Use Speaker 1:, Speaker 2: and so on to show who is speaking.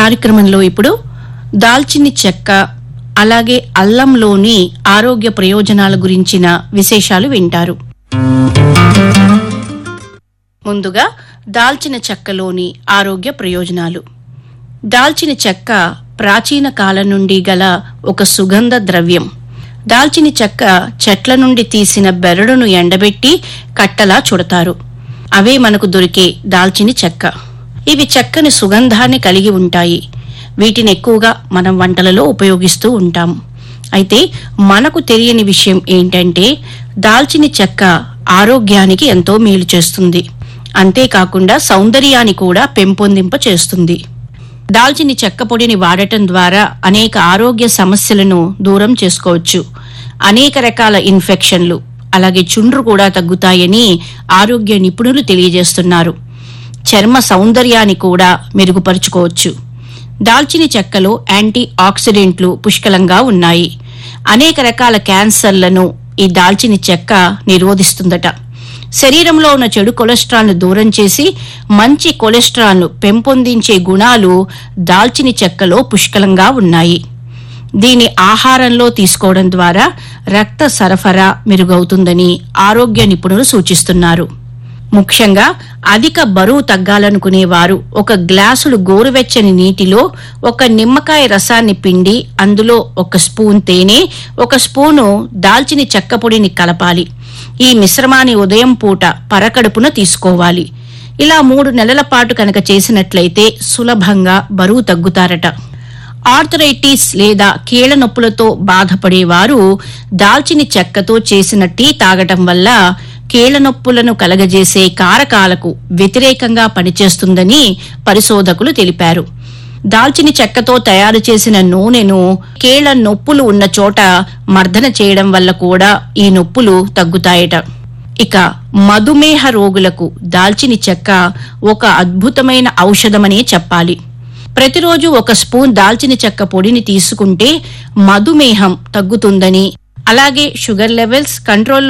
Speaker 1: కార్యక్రమంలో ఇప్పుడు దాల్చిని చెక్క అలాగే అల్లంలోని ఆరోగ్య ప్రయోజనాల గురించిన విశేషాలు వింటారు ముందుగా దాల్చిన చెక్కలోని ఆరోగ్య ప్రయోజనాలు దాల్చిన చెక్క ప్రాచీన కాలం నుండి గల ఒక సుగంధ ద్రవ్యం దాల్చిన చెక్క చెట్ల నుండి తీసిన బెరడును ఎండబెట్టి కట్టలా చుడతారు అవే మనకు దొరికే దాల్చిన చెక్క ఇవి చక్కని సుగంధాన్ని కలిగి ఉంటాయి వీటిని ఎక్కువగా మనం వంటలలో ఉపయోగిస్తూ ఉంటాం అయితే మనకు తెలియని విషయం ఏంటంటే దాల్చిన చెక్క ఆరోగ్యానికి ఎంతో మేలు చేస్తుంది అంతేకాకుండా సౌందర్యాన్ని కూడా పెంపొందింప చేస్తుంది దాల్చిని చెక్క పొడిని వాడటం ద్వారా అనేక ఆరోగ్య సమస్యలను దూరం చేసుకోవచ్చు అనేక రకాల ఇన్ఫెక్షన్లు అలాగే చుండ్రు కూడా తగ్గుతాయని ఆరోగ్య నిపుణులు తెలియజేస్తున్నారు చర్మ సౌందర్యాన్ని కూడా మెరుగుపరుచుకోవచ్చు దాల్చిని చెక్కలో యాంటీ ఆక్సిడెంట్లు పుష్కలంగా ఉన్నాయి అనేక రకాల క్యాన్సర్లను ఈ దాల్చిని చెక్క నిరోధిస్తుందట శరీరంలో ఉన్న చెడు కొలెస్ట్రాల్ను దూరం చేసి మంచి కొలెస్ట్రాల్ను పెంపొందించే గుణాలు దాల్చిని చెక్కలో పుష్కలంగా ఉన్నాయి దీని ఆహారంలో తీసుకోవడం ద్వారా రక్త సరఫరా మెరుగవుతుందని ఆరోగ్య నిపుణులు సూచిస్తున్నారు ముఖ్యంగా అధిక బరువు తగ్గాలనుకునే వారు ఒక గ్లాసుడు గోరువెచ్చని నీటిలో ఒక నిమ్మకాయ రసాన్ని పిండి అందులో ఒక స్పూన్ తేనె ఒక స్పూను దాల్చిని చెక్క పొడిని కలపాలి ఈ మిశ్రమాన్ని ఉదయం పూట పరకడుపున తీసుకోవాలి ఇలా మూడు నెలల పాటు కనుక చేసినట్లయితే సులభంగా బరువు తగ్గుతారట ఆర్థరైటిస్ లేదా కీళ్ల నొప్పులతో బాధపడేవారు దాల్చిని చెక్కతో చేసిన టీ తాగటం వల్ల కీళ్ల నొప్పులను కలగజేసే కారకాలకు వ్యతిరేకంగా పనిచేస్తుందని పరిశోధకులు తెలిపారు దాల్చిని చెక్కతో తయారు చేసిన నూనెను కీళ్ల నొప్పులు ఉన్న చోట మర్దన చేయడం వల్ల కూడా ఈ నొప్పులు తగ్గుతాయట ఇక మధుమేహ రోగులకు దాల్చిని చెక్క ఒక అద్భుతమైన ఔషధమనే చెప్పాలి ప్రతిరోజు ఒక స్పూన్ దాల్చిన చెక్క పొడిని తీసుకుంటే మధుమేహం తగ్గుతుందని అలాగే షుగర్ లెవెల్స్ కంట్రోల్లో